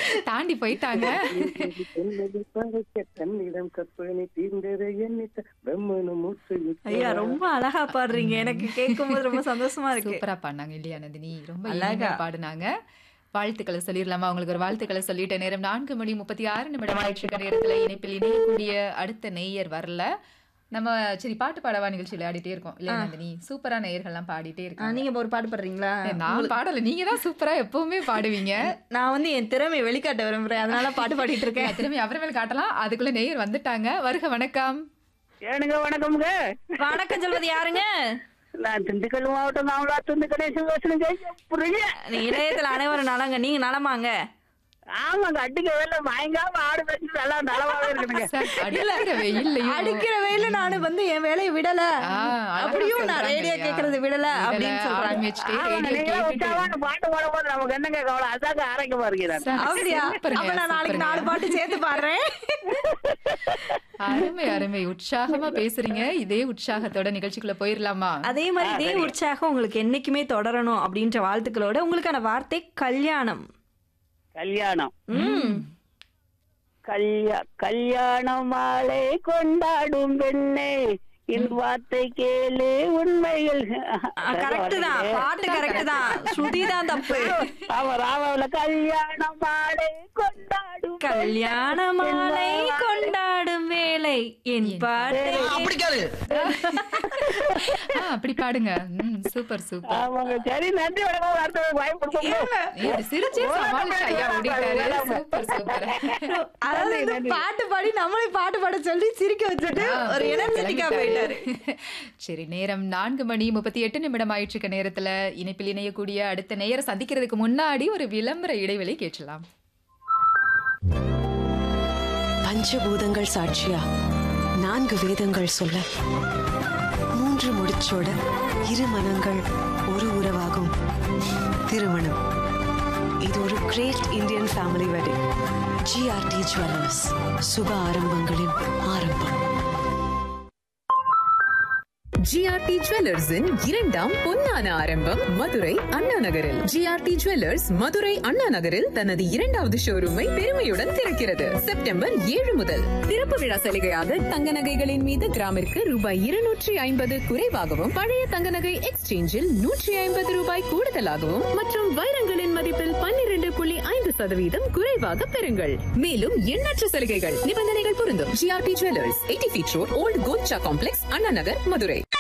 தாண்டி போயிட்டாங்க பொன்னடி பறக்க தன்னிடம் கற்பனை தீர்ந்ததை எண்ணித்த பிரம்மனு மூச்சு ஐயா ரொம்ப அழகா பாடுறீங்க எனக்கு கேட்கும்போது ரொம்ப சந்தோஷமா இருக்கு சூப்பரா பாடினாங்க இல்லையா நந்தினி ரொம்ப அழகா. இனிமையா பாடுனாங்க வாழ்த்துக்களை சொல்லிடலாமா உங்களுக்கு ஒரு வாழ்த்துக்களை சொல்லிட்ட நேரம் நான்கு மணி முப்பத்தி ஆறு நிமிடம் ஆயிடுச்சு இருக்க நேரத்துல இணைப்பில் இணையக்கூடிய அடுத்த நேயர் வரல நம்ம சரி பாட்டு பாடவா நிகழ்ச்சியில ஆடிட்டே இருக்கோம் இல்லையா நந்தினி சூப்பரா நேயர்கள்லாம் பாடிட்டே ஆ, இருக்காங்க நீங்க இப்ப ஒரு பாட்டு பாடுறீங்களா நான் பாடல நீங்க தான் சூப்பரா எப்பவுமே பாடுவீங்க நான் வந்து என் திறமையை வெளிக்காட்ட விரும்புறேன் அதனால பாட்டு பாடிட்டு இருக்கேன் திரும்பி அவரை மேல காட்டலாம் அதுக்குள்ள நேயர் வந்துட்டாங்க வருக வணக்கம் ஏனுங்க வணக்கம்ங்க வணக்கம் சொல்வது யாருங்க நான் திண்டுக்கல் மாவட்டம் நாமளா துண்டு கணேசன் பேசுறேங்க புரியுங்க இணையத்துல அனைவரும் நலங்க நீங்க நலமாங்க ஆமாங்க அடிக்க வேலை மயங்காம ஆடு பேசி நல்லா நலமாவே இருக்குதுங்க சார், அடிக்கிற வெயில்லையும் அடிக்கிற வெயில நானு வந்து என் வேலையை விடல ஆ, அழகா அப்படியும் நான் சொல்றாங்க ரேடியோ இல்லையா? கேக்குறது விடல அப்படின்னு விடல, சொல்றாங்க ஆரம்பிச்சுட்டே ஆமாங்க, radio நீங்களே கேட்டுட்டு. உற்சாகமான பாட்டு பாடும்போது நமக்கு என்னங்க கவலை அதாங்க ஆரோக்கியமா இருக்கிறேன் சார், அப்படியா சூப்பருங்க, அப்ப நான் நாளைக்கு சூப்பருங்க. நாலு பாட்டு சேர்த்து பாடுறேன் அருமை அருமை உற்சாகமா பேசுறீங்க இதே உற்சாகத்தோட நிகழ்ச்சிக்குள்ள போயிரலாமா அதே மாதிரி இதே உற்சாகம் உங்களுக்கு என்னைக்குமே தொடரணும் அப்படின்ற வாழ்த்துக்களோட உங்களுக்கான வார்த்தை கல்யாணம் கல்யாணம் ம் கல்யா கல்யாண மாலை கொண்டாடும் பெண்ணே என் வார்த்தை கேளு உண்மைகள் கரெக்ட் தான் பாட்டு கரெக்ட் தான் ஸ்ருதி தான் தப்பு ஆமா ராமாவில கல்யாண மாலை கொண்டாடும் கல்யாண மாலை கொண்டாடும் வேலை என் பாட்டு ஆ, அப்படி பாடுங்க ம், சூப்பர் சூப்பர் ஆமாங்க சரி நன்றி வணக்கம் அடுத்த பயப்படுத்தோம் ஏய், சிரிச்சே சமாளிச்சு ஐயா ஓடிட்டாரு சூப்பர் சூப்பர் அதாவது வந்து பாட்டு பாடி நம்மளே பாட்டு பாட சொல்லி சிரிக்க வச்சுட்டு ஒரு எனர்ஜெட்டிக்கா போயிட்டாரு சரி நேரம் நான்கு மணி முப்பத்தி எட்டு நிமிடம் ஆயிட்டு இருக்க நேரத்துல இணைப்பில் இணையக்கூடிய அடுத்த நேயரை சந்திக்கிறதுக்கு முன்னாடி ஒரு விளம்பர இடைவெளி கேட்கலாம் பஞ்சபூதங்கள் சாட்சியா நான்கு வேதங்கள் சொல்ல மூன்று முடிச்சோட இரு மனங்கள் ஒரு உறவாகும் திருமணம் இது ஒரு great Indian family wedding GRT jewellers சுப ஆரம்பங்களின் ஆரம்பம் ஜிஆர்டி ஜுவல்லர்ஸின் இரண்டாம் பொன்னான ஆரம்பம் மதுரை அண்ணா நகரில் ஜிஆர்டி ஜுவல்லர்ஸ் மதுரை அண்ணா நகரில் தனது இரண்டாவது ஷோரூமை பெருமையுடன் திறக்கிறது செப்டம்பர் ஏழு முதல் திறப்பு விழா சலுகையாக தங்க நகைகளின் மீது கிராமிற்கு ரூபாய் இருநூற்றி ஐம்பது குறைவாகவும் பழைய தங்க நகை எக்ஸ்சேஞ்சில் நூற்றி ஐம்பது ரூபாய் கூடுதலாகவும் மற்றும் வைரங்களின் மதிப்பில் பன்னிரண்டு புள்ளி ஐந்து சதவீதம் குறைவாக பெறுங்கள் மேலும் எண்ணற்ற சலுகைகள் நிபந்தனைகள் பொருந்தும் GRT jewellers eighty feet road old Golcha complex Anna Nagar Madurai